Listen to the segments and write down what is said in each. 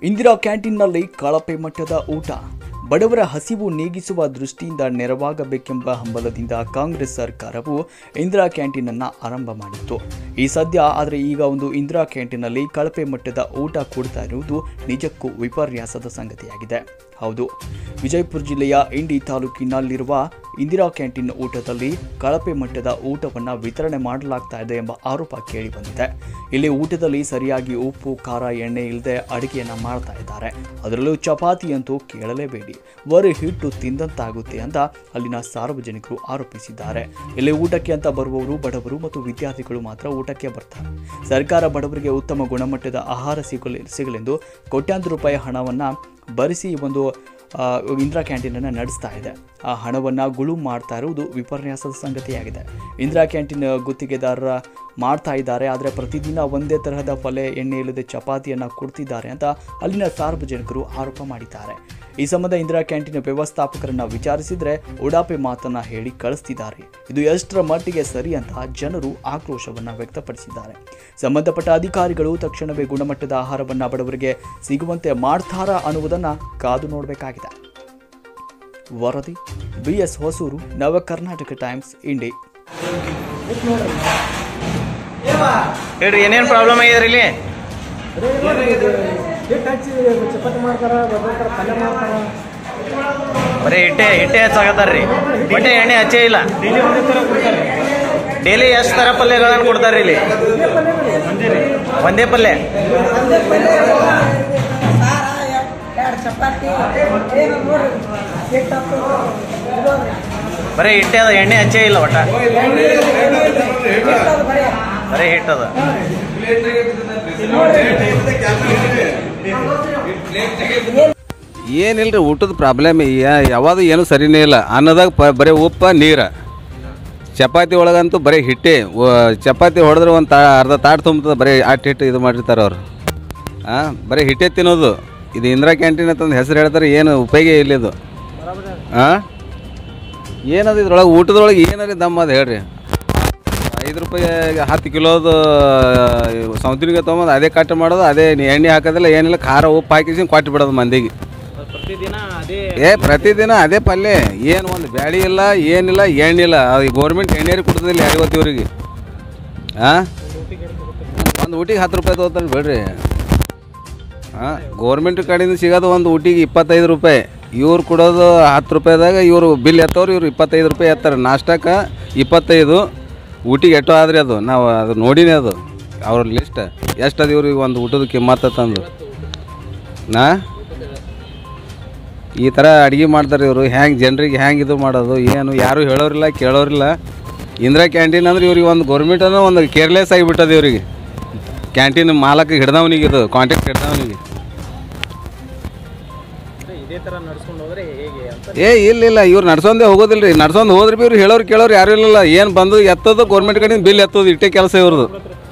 ಇಂದಿರಾ ಕ್ಯಾಂಟೀನ್ನಲ್ಲಿ ಕಳಪೆ ಮಟ್ಟದ ಊಟ ಬಡವರ ಹಸಿವು ನೀಗಿಸುವ ದೃಷ್ಟಿಯಿಂದ ನೆರವಾಗಬೇಕೆಂಬ ಹಂಬಲದಿಂದ ಕಾಂಗ್ರೆಸ್ ಸರ್ಕಾರವು ಇಂದಿರಾ ಕ್ಯಾಂಟೀನ್ ಅನ್ನ ಆರಂಭ ಮಾಡಿತ್ತು ಈ ಸದ್ಯ ಆದರೆ ಈಗ ಒಂದು ಇಂದಿರಾ ಕ್ಯಾಂಟೀನ್ನಲ್ಲಿ ಕಳಪೆ ಮಟ್ಟದ ಊಟ ಕೊಡ್ತಾ ಇರುವುದು ನಿಜಕ್ಕೂ ವಿಪರ್ಯಾಸದ ಸಂಗತಿಯಾಗಿದೆ ಹೌದು ವಿಜಯಪುರ ಜಿಲ್ಲೆಯ ಇಂಡಿ ತಾಲೂಕಿನಲ್ಲಿರುವ ಇಂದಿರಾ ಕ್ಯಾಂಟೀನ್ ಊಟದಲ್ಲಿ ಕಳಪೆ ಮಟ್ಟದ ಊಟವನ್ನು ವಿತರಣೆ ಮಾಡಲಾಗ್ತಾ ಇದೆ ಎಂಬ ಆರೋಪ ಕೇಳಿ ಬಂದಿದೆ ಇಲ್ಲಿ ಊಟದಲ್ಲಿ ಸರಿಯಾಗಿ ಉಪ್ಪು ಖಾರ ಎಣ್ಣೆ ಇಲ್ಲದೆ ಅಡುಗೆಯನ್ನು ಮಾಡ್ತಾ ಇದ್ದಾರೆ ಅದರಲ್ಲೂ ಚಪಾತಿ ಅಂತೂ ಕೇಳಲೇಬೇಡಿ ಬರೀ ಹಿಟ್ಟು ತಿಂದಂತಾಗುತ್ತೆ ಅಂತ ಅಲ್ಲಿನ ಸಾರ್ವಜನಿಕರು ಆರೋಪಿಸಿದ್ದಾರೆ ಇಲ್ಲಿ ಊಟಕ್ಕೆ ಅಂತ ಬರುವವರು ಬಡವರು ಮತ್ತು ವಿದ್ಯಾರ್ಥಿಗಳು ಮಾತ್ರ ಊಟಕ್ಕೆ ಬರ್ತಾರೆ ಸರ್ಕಾರ ಬಡವರಿಗೆ ಉತ್ತಮ ಗುಣಮಟ್ಟದ ಆಹಾರ ಸಿಗಲಿ ಸಿಗಲೆಂದು ಕೋಟ್ಯಾಂತರ ರೂಪಾಯಿ ಹಣವನ್ನು ಭರಿಸಿ ಈ ಒಂದು ಆ, ಇಂದಿರಾ ಕ್ಯಾಂಟೀನನ್ನು ನಡೆಸ್ತಾ ಇದೆ ಆ ಹಣವನ್ನು ಗುಳು ಮಾಡ್ತಾ ಇರುವುದು ವಿಪರ್ಯಾಸದ ಸಂಗತಿಯಾಗಿದೆ ಇಂದಿರಾ ಕ್ಯಾಂಟೀನ್ ಗುತ್ತಿಗೆದಾರರ ಮಾಡ್ತಾ ಇದ್ದಾರೆ ಆದರೆ ಪ್ರತಿದಿನ ಒಂದೇ ತರಹದ ಪಲ್ಯ ಎಣ್ಣೆ ಇಲ್ಲದೆ ಚಪಾತಿಯನ್ನು ಕೊಡ್ತಿದ್ದಾರೆ ಅಂತ ಅಲ್ಲಿನ ಸಾರ್ವಜನಿಕರು ಆರೋಪ ಮಾಡಿದ್ದಾರೆ ಈ ಸಂಬಂಧ ಇಂದಿರಾ ಕ್ಯಾಂಟೀನ್ ವ್ಯವಸ್ಥಾಪಕರನ್ನ ವಿಚಾರಿಸಿದ್ರೆ ಉಡಾಪೆ ಮಾತನ್ನ ಹೇಳಿ ಕಳಿಸ್ತಿದ್ದಾರೆ ಇದು ಎಷ್ಟರ ಮಟ್ಟಿಗೆ ಸರಿ ಅಂತ ಜನರು ಆಕ್ರೋಶವನ್ನ ವ್ಯಕ್ತಪಡಿಸಿದ್ದಾರೆ ಸಂಬಂಧಪಟ್ಟ ಅಧಿಕಾರಿಗಳು ತಕ್ಷಣವೇ ಗುಣಮಟ್ಟದ ಆಹಾರವನ್ನ ಬಡವರಿಗೆ ಸಿಗುವಂತೆ ಮಾಡ್ತಾರಾ ಅನ್ನುವುದನ್ನ ಕಾದು ನೋಡಬೇಕಾಗಿದೆ ವರದಿ ಬಿ ಎಸ್ ಹೊಸೂರು ನವ ಕರ್ನಾಟಕ ಟೈಮ್ಸ್ ಇಂಡಿ ಹೇಳ್ರಿ ಏನೇನು ಪ್ರಾಬ್ಲಮ್ ಆಗ್ಯದ್ರಿ ಇಲ್ಲಿ ಹಿಟ್ಟು ಹಚ್ಚಿ ಚಪಾತಿ ಮಾಡ್ತಾರ ಬರ್ಬೇಕಾರೆ ಪಲ್ಯ ಮಾಡ್ತಾರ ಬರೀ ಹಿಟ್ಟೆ ಹಿಟ್ಟೆ ಹಚ್ಚಾಕತ್ತಾರ್ರಿ ಬಟ್ಟೆ ಎಣ್ಣೆ ಹಚ್ಚೇ ಇಲ್ಲ ಡೈಲಿ ಒಂದೇ ಥರ ಕೊಡ್ತಾರೆ ಡೈಲಿ ಎಷ್ಟು ಥರ ಪಲ್ಯಗಳನ್ನು ಕೊಡ್ತಾರ್ರಿ ಇಲ್ಲಿ ಒಂದೇ ಪಲ್ಯ ಎರಡು ಚಪಾತಿ ಏನು ನೋಡ್ರಿ ಹಿಟ್ಟು ಹಾಕೋದು ಬರೀ ಹಿಟ್ಟೆ ಅದ ಎಣ್ಣೆ ಹಚ್ಚೇ ಇಲ್ಲ ಒಟ್ಟ ಹಿಟ್ಟದು ಬರೀ ಬರೀ ಹಿಟ್ಟದ ಏನಿಲ್ರಿ ಊಟದ ಪ್ರಾಬ್ಲಮ್ ಯಾವುದು ಏನು ಸರಿನೇ ಇಲ್ಲ ಅನ್ನದಾಗ ಪ ಬರೀ ಉಪ್ಪ ನೀರು ಚಪಾತಿ ಒಳಗಂತೂ ಬರೀ ಹಿಟ್ಟೆ ವ- ಚಪಾತಿ ಹೊಡೆದ್ರೆ ಒಂದು ತಾ ಅರ್ಧ ತಾಟ್ ತುಂಬ್ತದೆ ಬರೀ ಅಟ್ಟು ಹಿಟ್ಟು ಇದು ಮಾಡಿರ್ತಾರೆ ಅವ್ರು ಹಾಂ ಬರೀ ಹಿಟ್ಟೆ ತಿನ್ನೋದು ಇದು ಇಂದಿರಾ ಕ್ಯಾಂಟೀನ್ ಅಂತಂದು ಹೆಸರು ಹೇಳ್ತಾರೆ ಏನು ಉಪಯೋಗ ಇಲ್ಲ ಇದು ಹಾಂ ಏನದು ಇದ್ರೊಳಗೆ ಊಟದೊಳಗೆ ಏನಾರಿ ದಮ್ ಅದು ಹೇಳ್ರಿ ಐದು ರೂಪಾಯಿ ಹತ್ತು ಕಿಲೋದು ಸೌತಿನಿಗೆ ತೊಗೊಂಬಂದು ಅದೇ ಕಟ್ ಮಾಡೋದು ಅದೇ ನೀ ಎಣ್ಣೆ ಹಾಕೋದಿಲ್ಲ ಏನಿಲ್ಲ ಖಾರ ಉಪ್ಪು ಹಾಕಿಸಿ ಕೊಟ್ಟು ಬಿಡೋದು ಮಂದಿಗೆ ಪ್ರತಿದಿನ ಅದೇ ಏ ಪ್ರತಿದಿನ ಅದೇ ಪಲ್ಯ ಏನು ಒಂದು ಬ್ಯಾಳಿ ಇಲ್ಲ ಏನಿಲ್ಲ ಎಣ್ಣಿಲ್ಲ ಅದು ಗೌರ್ಮೆಂಟ್ ಎಣ್ಣೆರಿ ಕೊಡ್ತದಿಲ್ಲ ಯಾರಿಗೊತ್ತು ಇವ್ರಿಗೆ ಹಾಂ ಒಂದು ಊಟಿಗೆ ಹತ್ತು ರೂಪಾಯಿ ತೊಗೋತಾನೆ ಬಿಡ್ರಿ ಹಾಂ ಗೌರ್ಮೆಂಟ್ ಕಡೆಯಿಂದ ಸಿಗೋದು ಒಂದು ಊಟಿಗೆ ಇಪ್ಪತ್ತೈದು ರೂಪಾಯಿ ಇವ್ರು ಕೊಡೋದು ಹತ್ತು ರೂಪಾಯಿದಾಗ ಇವರು ಬಿಲ್ ಎತ್ತವ್ರು ಇವ್ರು ಇಪ್ಪತ್ತೈದು ರೂಪಾಯಿ ಎತ್ತಾರೆ ನಾಷ್ಟಕ್ಕೆ ಇಪ್ಪತ್ತೈದು ಊಟಿಗೆ ಎಷ್ಟೋ ಆದ್ರಿ ಅದು ನಾವು ಅದು ನೋಡಿನೇ ಅದು ಅವ್ರ ಲಿಸ್ಟ್ ಎಷ್ಟು ಅದು ಇವ್ರಿಗೆ ಒಂದು ಊಟದ ಕಿಮ್ಮತ್ತ ತಂದು ನಾ ಈ ಥರ ಅಡುಗೆ ಮಾಡ್ತಾರೆ ಇವರು ಹ್ಯಾಂಗೆ ಜನರಿಗೆ ಹ್ಯಾಂಗೆ ಇದು ಮಾಡೋದು ಏನು ಯಾರು ಹೇಳೋರಿಲ್ಲ ಕೇಳೋರಿಲ್ಲ ಇಂದಿರಾ ಕ್ಯಾಂಟೀನ್ ಅಂದ್ರೆ ಇವ್ರಿಗೆ ಒಂದು ಗೌರ್ಮೆಂಟ್ ಅನ್ನೋ ಒಂದು ಕೇರ್ಲೆಸ್ ಆಗಿಬಿಟ್ಟದ ಇವರಿಗೆ ಕ್ಯಾಂಟೀನ್ ಮಾಲಕ ಹಿಡ್ದವನಿಗೆ ಇದು ಕಾಂಟ್ಯಾಕ್ಟ್ ಹಿಡ್ದವನಿಗೆ ಇದೇ ಥರ ನಡ್ಸ್ಕೊಂಡು ಹೋದ್ರೆ ಹೇಗೆ ಅಂತ ಏ ಇಲ್ಲ ಇಲ್ಲ ಇವ್ರು ನಡ್ಸೊಂದೇ ಹೋಗೋದಿಲ್ಲ ರೀ ನಡ್ಸೊಂದು ಹೋದ್ರೆ ಭೀ ಇವ್ರು ಹೇಳೋರು ಕೇಳೋರು ಯಾರು ಇಲ್ಲಲ್ಲ ಏನು ಬಂದು ಎತ್ತೋದು ಗೌರ್ಮೆಂಟ್ ಕಡೆಯಿಂದ ಬಿಲ್ ಎತ್ತೋದು ಇಟ್ಟೇ ಕೆಲಸ ಇವ್ರದ್ದು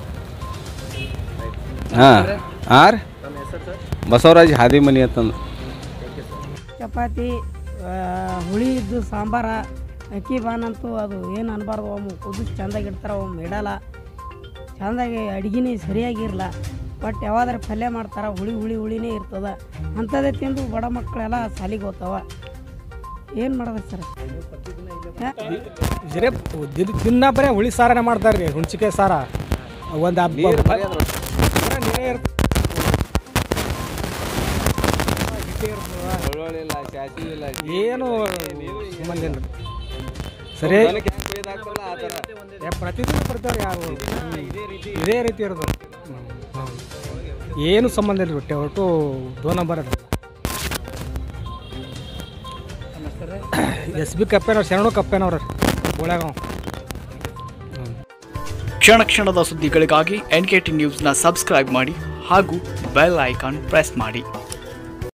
ಹಾಂ ಹಾಂ ರೀ ಬಸವರಾಜ್ ಹಾದಿಮನಿ ಅಂತಂದು ಚಪಾತಿ ಆ, ಹುಳಿ ಇದ್ದು ಸಾಂಬಾರ ಅಕ್ಕಿ ಬಾನಂತೂ ಅದು ಏನು ಅನ್ಬಾರ್ದು ಒಮ್ಮೆ ಕುದಿಸಿ ಚಂದಾಗಿ ಇಡ್ತಾರೆ ಒಮ್ಮೆ ಇಡಲ್ಲ ಚಂದಾಗಿ ಅಡ್ಗಿನೇ ಸರಿಯಾಗಿರಲ್ಲ ಬಟ್ ಯಾವಾದ್ರೆ ಪಲ್ಯ ಮಾಡ್ತಾರೆ ಹುಳಿ ಹುಳಿ ಹುಳಿನೇ ಇರ್ತದ ಅಂಥದ್ದೇ ತಿಂದು ಬಡ ಮಕ್ಕಳೆಲ್ಲ ಸಾಲಿಗೆ ಹೋಗ್ತಾವ ಏನು ಮಾಡೋದು ಸರ್ ಜರೇ ದಿನ ದಿನ ಬರೀ ಹುಳಿ ಸಾರನೇ ಮಾಡ್ತಾರೆ ರೀ ಹುಣ್ಚಿಕಾಯಿ ಸಾರ ಒಂದು ಹಬ್ಬ ನೀರೇ ಇರ್ತದೆ ಏನು ಸಂಬಂಧ ಇಲ್ಲ ಸರಿ ಏ, ಪ್ರತಿದಿನ ಬರ್ತಾರೆ ಯಾರು ಇದೇ ರೀತಿ ಇರೋದು ಹ್ಮ್, ಹ್ಮ್. ಏನು ಸಂಬಂಧ ಇಲ್ಲ ಹೊಟ್ಟೆ ಒಟ್ಟು ದೋ ನಂಬರ್ ಅದು ಎಸ್ ಬಿ ಕಪ್ಪೇನವ್ರು ಶರಣು ಕಪ್ಪೇನವ್ರ ಬೋಳ್ಯಾಗ ಕ್ಷಣ ಕ್ಷಣದ ಸುದ್ದಿಗಳಿಗಾಗಿ ಎನ್ ಕೆ ಟಿ ನ್ಯೂಸ್ನ ಸಬ್ಸ್ಕ್ರೈಬ್ ಮಾಡಿ ಹಾಗೂ ಬೆಲ್ ಐಕಾನ್ ಪ್ರೆಸ್ ಮಾಡಿ